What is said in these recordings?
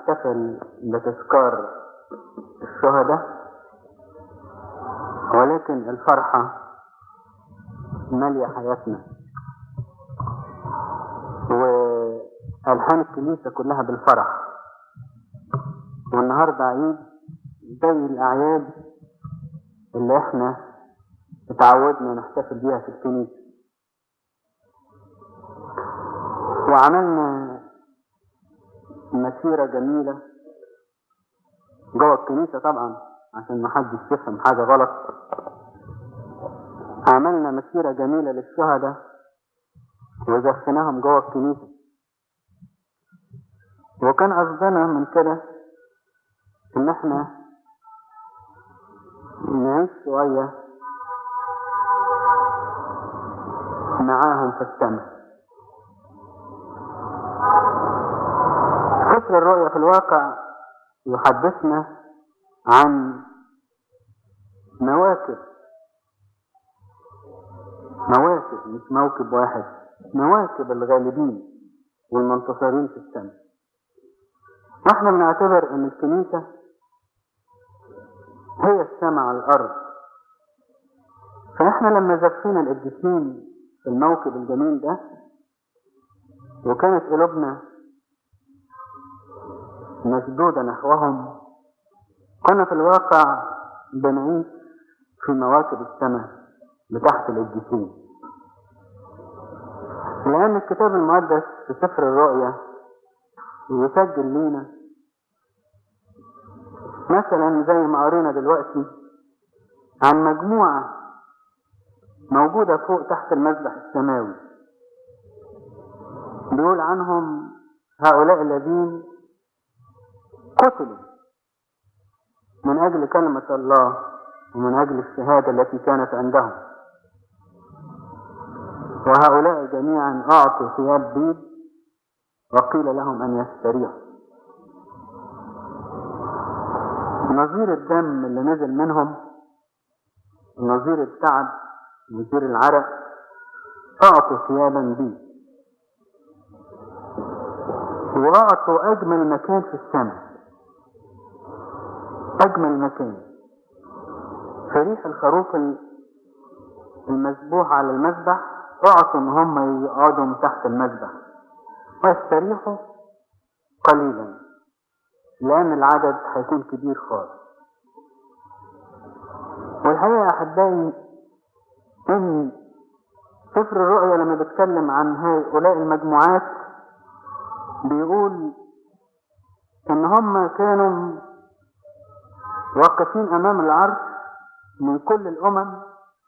نحتفل بتذكار الشهداء ولكن الفرحة مالية حياتنا وألحان الكنيسة كلها بالفرح والنهاردة عيد زي الأعياد اللي احنا اتعودنا نحتفل بيها في الكنيسة وعملنا مسيرة جميلة جوه الكنيسة طبعا عشان ما حدش يفهم حاجة غلط عملنا مسيرة جميلة للشهداء وزفناهم جوه الكنيسة وكان قصدنا من كده ان احنا نعيش شوية معاهم في السماء سفر الرؤيا في الواقع يحدثنا عن مواكب مواكب مش موكب واحد مواكب الغالبين والمنتصرين في السماء واحنا بنعتبر ان الكنيسة هي السماء على الارض فاحنا لما زفينا القديسين في الموكب الجميل ده وكانت قلوبنا مشدودة نحوهم كنا في الواقع بنعيش في مواكب السماء بتحت القديسين لأن الكتاب المقدس في سفر الرؤيا يسجل لينا مثلا زي ما قرينا دلوقتي عن مجموعة موجودة فوق تحت المذبح السماوي بيقول عنهم هؤلاء الذين قتلوا من أجل كلمة الله ومن أجل الشهادة التي كانت عندهم وهؤلاء جميعا أعطوا ثياب بيض وقيل لهم أن يستريحوا نظير الدم اللي نزل منهم نظير التعب نظير العرق أعطوا ثيابا بيض وأعطوا أجمل مكان في السماء أجمل مكان فريح الخروف المذبوح على المذبح أعطوا إن هم يقعدوا تحت المذبح ويستريحوا قليلا لأن العدد هيكون كبير خالص والحقيقة يا أحبائي إن سفر الرؤيا لما بيتكلم عن هؤلاء المجموعات بيقول إن هم كانوا واقفين أمام العرش من كل الأمم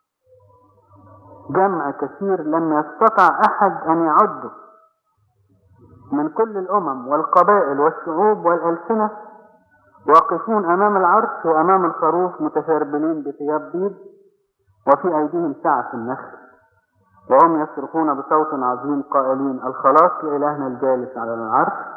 جمع كثير لم يستطع أحد أن يعده من كل الأمم والقبائل والشعوب والألسنة واقفون أمام العرش وأمام الخروف متسربلين بثياب بيض وفي أيديهم سعف النخل وهم يصرخون بصوت عظيم قائلين الخلاص لإلهنا الجالس على العرش